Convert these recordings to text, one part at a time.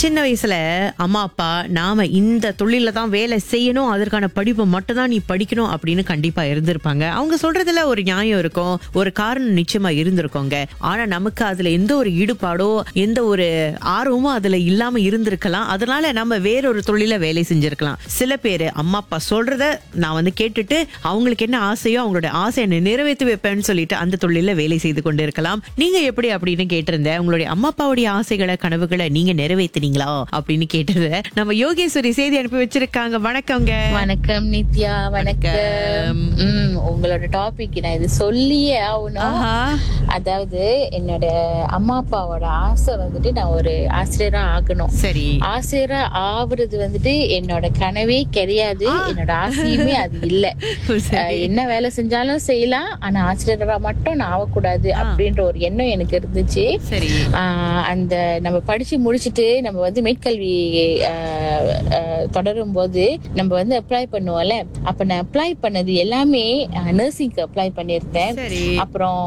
சின்ன வயசுல அம்மா அப்பா நாம இந்த தொழில தான் வேலை செய்யணும் அதற்கான படிப்பை மட்டும் தான் நீ படிக்கணும் அப்படின்னு கண்டிப்பா இருந்திருப்பாங்க அவங்க சொல்றதுல ஒரு நியாயம் இருக்கும் ஒரு காரணம் நிச்சயமா இருந்திருக்கோங்க ஆனா நமக்கு அதுல எந்த ஒரு ஈடுபாடோ எந்த ஒரு ஆர்வமும் அதுல இல்லாம இருந்திருக்கலாம் அதனால நம்ம வேறொரு தொழில வேலை செஞ்சிருக்கலாம் சில பேர் அம்மா அப்பா சொல்றத நான் வந்து கேட்டுட்டு அவங்களுக்கு என்ன ஆசையோ அவங்களோட ஆசையை நான் நிறைவேற்றி வைப்பேன்னு சொல்லிட்டு அந்த தொழில வேலை செய்து கொண்டு இருக்கலாம் நீங்க எப்படி அப்படின்னு கேட்டிருந்தேன் உங்களுடைய அம்மா அப்பாவுடைய ஆசைகளை கனவுகளை நீங்க நிறைவேத்துனீங்களா அப்படின்னு கேட்டது நம்ம யோகேஸ்வரி செய்தி அனுப்பி வச்சிருக்காங்க வணக்கங்க வணக்கம் நித்யா வணக்கம் ம், உங்களோட டாபிக் நான் இது சொல்லியே ஆகணும் ஆஹா. அதாவது என்னோட அம்மா அப்பாவோட ஆசை வந்துட்டு நான் ஒரு ஆசிரியரா ஆகணும் சரி ஆசிரியரா ஆகுறது வந்துட்டு என்னோட கனவே கிடையாது என்னோட ஆசையுமே அது இல்ல சரி. அஹ், என்ன வேலை செஞ்சாலும் செய்யலாம் ஆனா ஆசிரியரா மட்டும் நான் ஆகக்கூடாது அப்படின்ற ஒரு எண்ணம் எனக்கு இருந்துச்சு சரி ஆஹ் அந்த நம்ம படிச்சு முடிச்சுட்டு நம்ம வந்து மேற்கல்வி ஆஹ் ஆஹ் தொடரும் போது நம்ம வந்து அப்ளை பண்ணுவோம்ல அப்ப நான் அப்ளை பண்ணது எல்லாமே நர்சிங்க்கு அப்ளை பண்ணியிருந்தேன் சரி அப்புறம்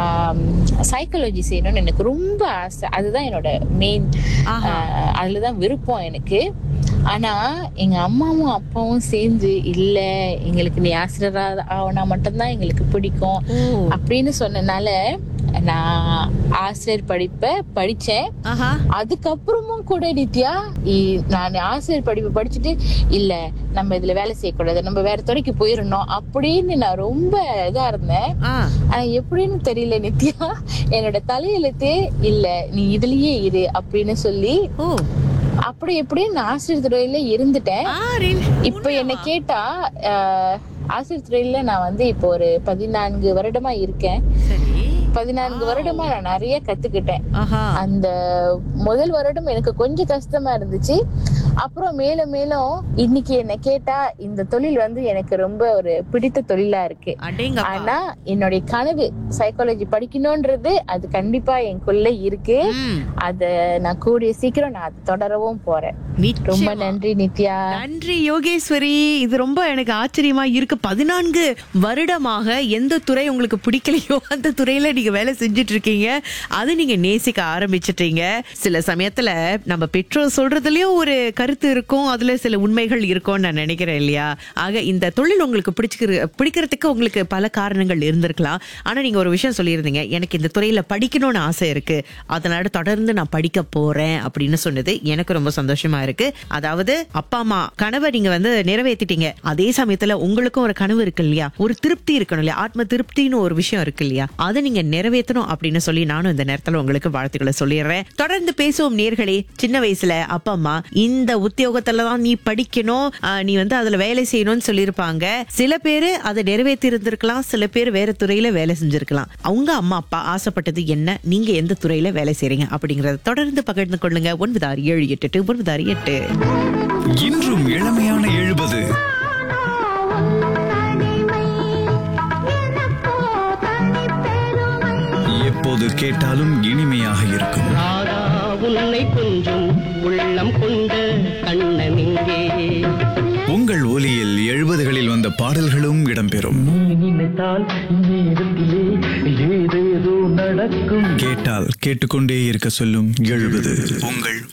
சைக்காலஜி செய்யணும்னு எனக்கு ரொம்ப ஆசை அதுதான் என்னோட மெயின் ஆஹா. அதுலதான் விருப்பம் எனக்கு ஆனா எங்க அம்மாவும் அப்பாவும் சேர்ந்து இல்ல எங்களுக்கு நீ ஆசிரியரா ஆவனா மட்டும்தான் எங்களுக்கு பிடிக்கும் ஓ அப்படின்னு சொன்னனால நான் ஆசிரியர் படிப்பை படிச்சேன் ஆஹா அதுக்கப்புறமும் கூட நித்யா இ- நான் ஆசிரியர் படிப்பு படிச்சுட்டு இல்ல நம்ம இதுல வேலை செய்யக்கூடாது நம்ம வேற துறைக்கு போயிடணும் அப்படின்னு நான் ரொம்ப இதா இருந்தேன் ஆ ஆனா எப்படின்னு தெரியல நித்யா என்னோட தலையெழுத்தே இல்ல நீ இதுலயே இரு அப்படின்னு சொல்லி ஓ அப்படி எப்படி நான் ஆசிரியர் துறையில இருந்துட்டேன் ஆ really? இப்ப என்ன கேட்டா ஆஹ், ஆசிரியர் துறையில நான் வந்து இப்போ ஒரு பதினான்கு வருடமா இருக்கேன் சரி பதினான்கு வருடமா நான் நிறைய கத்துக்கிட்டேன் ஆஹா அந்த முதல் வருடம் எனக்கு கொஞ்சம் கஷ்டமா இருந்துச்சு அப்புறம் மேலும் மேலும் இன்னைக்கு என்ன கேட்டா இந்த தொழில் வந்து எனக்கு ரொம்ப ஒரு பிடித்த தொழிலா இருக்கு அடேங்கப்பா ஆனா என்னுடைய கனவு சைக்காலஜி படிக்கணும்ன்றது அது கண்டிப்பா எனக்குள்ள இருக்கு ம், அத நான் கூடிய சீக்கிரம் நான் அது தொடரவும் போறேன் ரொம்ப நிச்சயமா. நன்றி நித்யா நன்றி யோகேஸ்வரி இது ரொம்ப எனக்கு ஆச்சரியமா இருக்கு பதினான்கு வருடமாக எந்த துறை உங்களுக்கு பிடிக்கலையோ அந்த துறையில நீங்க வேலை செஞ்சுட்டு இருக்கீங்க அது நீங்க நேசிக்க ஆரம்பிச்சிட்டீங்க சில சமயத்துல நம்ம பெற்றோர் சொல்றதுலயும் ஒரு கருத்து இருக்கும் அதுல சில உண்மைகள் இருக்கும்னு நான் நினைக்கிறேன் இல்லையா ஆக இந்த தொழில் உங்களுக்கு பிடிச்சிக்கிற பிடிக்கிறதுக்கு உங்களுக்கு பல காரணங்கள் இருந்திருக்கலாம் ஆனா நீங்க ஒரு விஷயம் சொல்லியிருந்தீங்க எனக்கு இந்த துறையில படிக்கணும்னு ஆசை இருக்கு அதனால தொடர்ந்து நான் படிக்க போறேன் அப்படின்னு சொன்னது எனக்கு ரொம்ப சந்தோஷமா இருக்கு அதாவது அப்பா அம்மா கனவை நீங்க வந்து நிறைவேற்றிட்டீங்க அதே சமயத்துல உங்களுக்கும் ஒரு கனவு இருக்கு இல்லையா ஒரு திருப்தி இருக்கணும் இல்லையா ஆத்ம திருப்தின்னு ஒரு விஷயம் இருக்கு இல்லையா அதை நீங்க நிறைவேற்றணும் அப்படின்னு சொல்லி நானும் இந்த நேரத்துல உங்களுக்கு வாழ்த்துக்களை சொல்லிடுறேன் தொடர்ந்து பேசுவோம் நேர்களே சின்ன வயசுல அப்பா அம்மா இந்த உத்தியோகத்துல தான் நீ படிக்கணும் ஆஹ், நீ வந்து அதுல வேலை செய்யணும்னு சொல்லியிருப்பாங்க சில பேரு அதை நிறைவேற்றி இருந்திருக்கலாம் சில பேர் வேற துறையில வேலை செஞ்சிருக்கலாம் அவங்க அம்மா அப்பா ஆசைப்பட்டது என்ன நீங்க எந்த துறையில வேலை செய்றீங்க அப்படிங்கறத தொடர்ந்து பகிர்ந்து கொள்ளுங்க ஒன்பது ஆறு ஏழு எட்டு எட்டு ஒன்பது ஆறு எட்டு இன்றும் இளமையான எழுபது எப்போது கேட்டாலும் இனிமையாக இருக்கும் ராதா உன்னை கொஞ்சம் உள்ளம் கொண்ட கண்ணன் இங்கே உங்கள் ஒலியில் எழுபதுகளில் வந்த பாடல்களும் இடம்பெறும் நீ நினைத்தால் நேரத்திலே ஏதேதோ நடக்கும் கேட்டால் கேட்டுக்கொண்டே இருக்க சொல்லும் எழுபது உங்கள்